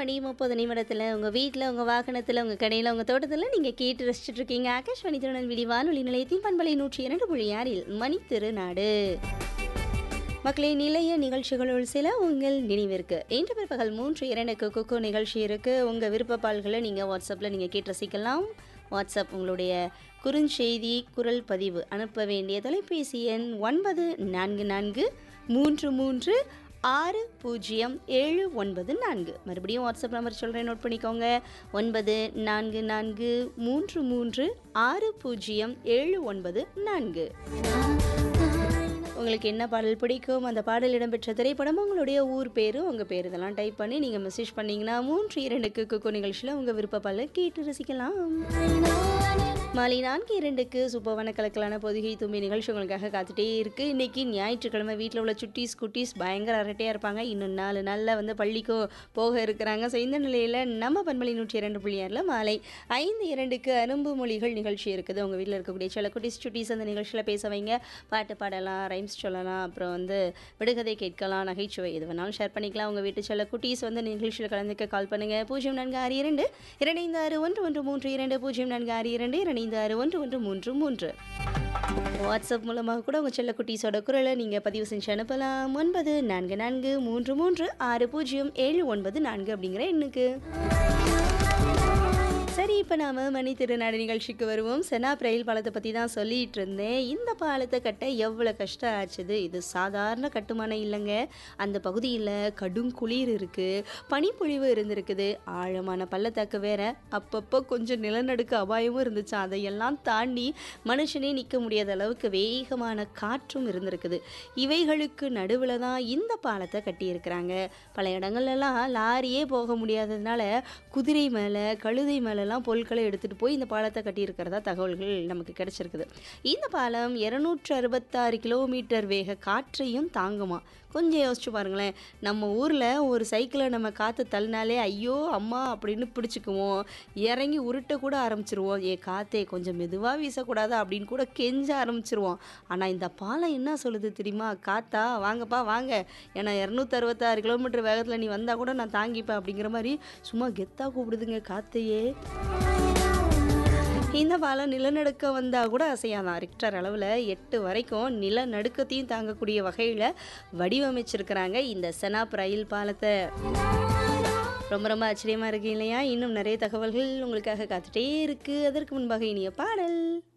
மணி முப்பது நிமிடத்தில் உங்கள் வீட்டில் உங்கள் வாகனத்தில் உங்கள் கடையில் உங்கள் தோட்டத்தில் நீங்கள் கேட்டு ரசிச்சுட்டு இருக்கீங்க ஆகாஷ்வாணி திருநெல்வேலி வானொலி நிலையத்தின் பண்பலை நூற்றி இரண்டு புள்ளி ஆறில் மணி திருநாடு மக்களே நிலைய நிகழ்ச்சிகளுள் சில உங்கள் நினைவிற்கு இன்று பிற்பகல் மூன்று இரண்டுக்கு குக்கு நிகழ்ச்சி இருக்குது உங்கள் விருப்ப பால்களை நீங்கள் வாட்ஸ்அப்பில் நீங்கள் கேட்டு ரசிக்கலாம் வாட்ஸ்அப் உங்களுடைய குறுஞ்செய்தி குரல் பதிவு அனுப்ப வேண்டிய தொலைபேசி எண் ஒன்பது நான்கு நான்கு மூன்று மூன்று ஆறு பூஜ்ஜியம் ஏழு ஒன்பது நான்கு மறுபடியும் வாட்ஸ்அப் நம்பர் சொல்கிறேன் நோட் பண்ணிக்கோங்க ஒன்பது நான்கு நான்கு மூன்று மூன்று ஆறு பூஜ்ஜியம் ஏழு ஒன்பது நான்கு உங்களுக்கு என்ன பாடல் பிடிக்கும் அந்த பாடல் இடம்பெற்ற திரைப்படம் உங்களுடைய ஊர் பேர் உங்கள் பேர் இதெல்லாம் டைப் பண்ணி நீங்கள் மெசேஜ் பண்ணீங்கன்னா மூன்று இரண்டுக்கு குக்கு நிகழ்ச்சியில் உங்கள் விருப்ப பாடலை கேட்டு ரசிக்கலாம் மாலை நான்கு இரண்டுக்கு சூப்பரான கலக்கலான பொதிகை தும்பி நிகழ்ச்சி உங்களுக்காக காத்துட்டே இருக்கு இன்னைக்கு ஞாயிற்றுக்கிழமை வீட்டில் உள்ள சுட்டீஸ் குட்டீஸ் பயங்கர அரட்டையாக இருப்பாங்க இன்னும் நாலு நாளில் வந்து பள்ளிக்கும் போக இருக்கிறாங்க ஸோ இந்த நிலையில் நம்ம பண்பலை நூற்றி இரண்டு புள்ளி ஆறில் மாலை ஐந்து இரண்டுக்கு அரும்பு மொழிகள் நிகழ்ச்சி இருக்குது உங்கள் வீட்டில் இருக்கக்கூடிய சில குட்டீஸ் சுட்டீஸ் அந்த நிகழ்ச்சியில் பேச வைங்க பாட்டு பாடலாம் ரைம்ஸ் சொல்லலாம் அப்புறம் வந்து விடுகதை கேட்கலாம் நகைச்சுவை எது வேணாலும் ஷேர் பண்ணிக்கலாம் உங்கள் வீட்டு சில குட்டீஸ் வந்து நிகழ்ச்சியில் கலந்துக்க கால் பண்ணுங்கள் பூஜ்ஜியம் நான்கு ஆறு இரண்டு இரண்டு ஆறு ஒன்று ஒன்று மூன்று இரண்டு பூஜ்ஜியம் நான்கு ஆறு இரண்டு இரண்டு ஆறு ஒன்று ஒன்று மூன்று மூன்று வாட்ஸ்அப் மூலமாக கூட உங்கள் செல்ல குட்டீஸோட குரலை நீங்கள் பதிவு செஞ்சு அனுப்பலாம் ஒன்பது நான்கு நான்கு மூன்று மூன்று ஆறு பூஜ்ஜியம் ஏழு ஒன்பது நான்கு அப்படிங்கிற எண்ணுக்கு சரி இப்போ நாம் மணி திருநாடு நிகழ்ச்சிக்கு வருவோம் செனா ரயில் பாலத்தை பற்றி தான் சொல்லிட்டு இருந்தேன் இந்த பாலத்தை கட்ட எவ்வளோ கஷ்டம் ஆச்சுது இது சாதாரண கட்டுமானம் இல்லைங்க அந்த பகுதியில் கடும் குளிர் இருக்குது பனிப்பொழிவு இருந்திருக்குது ஆழமான பள்ளத்தாக்கு வேற அப்பப்போ கொஞ்சம் நிலநடுக்க அபாயமும் இருந்துச்சு அதையெல்லாம் தாண்டி மனுஷனே நிற்க முடியாத அளவுக்கு வேகமான காற்றும் இருந்திருக்குது இவைகளுக்கு நடுவில் தான் இந்த பாலத்தை கட்டியிருக்கிறாங்க பல இடங்கள்லாம் லாரியே போக முடியாததுனால குதிரை மேலே கழுதை மேலெல்லாம் பொருட்களை எடுத்துகிட்டு போய் இந்த பாலத்தை கட்டியிருக்கிறதா தகவல்கள் நமக்கு கிடைச்சிருக்குது இந்த பாலம் இரநூற்று அறுபத்தாறு கிலோமீட்டர் வேக காற்றையும் தாங்குமா கொஞ்சம் யோசிச்சு பாருங்களேன் நம்ம ஊரில் ஒரு சைக்கிளை நம்ம காற்று தள்ளினாலே ஐயோ அம்மா அப்படின்னு பிடிச்சிக்குவோம் இறங்கி உருட்ட கூட ஆரம்பிச்சிருவோம் ஏ காற்றே கொஞ்சம் மெதுவாக வீசக்கூடாதா அப்படின்னு கூட கெஞ்ச ஆரம்பிச்சிருவோம் ஆனால் இந்த பாலம் என்ன சொல்லுது தெரியுமா காத்தா வாங்கப்பா வாங்க ஏன்னா இரநூத்தி அறுபத்தாறு கிலோமீட்டர் வேகத்தில் நீ வந்தால் கூட நான் தாங்கிப்பேன் அப்படிங்கிற மாதிரி சும்மா கெத்தாக கூப்பிடுதுங்க காத்தையே இந்த பாலம் நிலநடுக்க வந்தால் கூட அசையாதான் ரிக்டர் அளவில் எட்டு வரைக்கும் நிலநடுக்கத்தையும் தாங்கக்கூடிய வகையில் வடிவமைச்சிருக்கிறாங்க இந்த செனாப் ரயில் பாலத்தை ரொம்ப ரொம்ப ஆச்சரியமாக இருக்கு இல்லையா இன்னும் நிறைய தகவல்கள் உங்களுக்காக காத்துட்டே இருக்குது அதற்கு முன்பாக இனிய பாடல்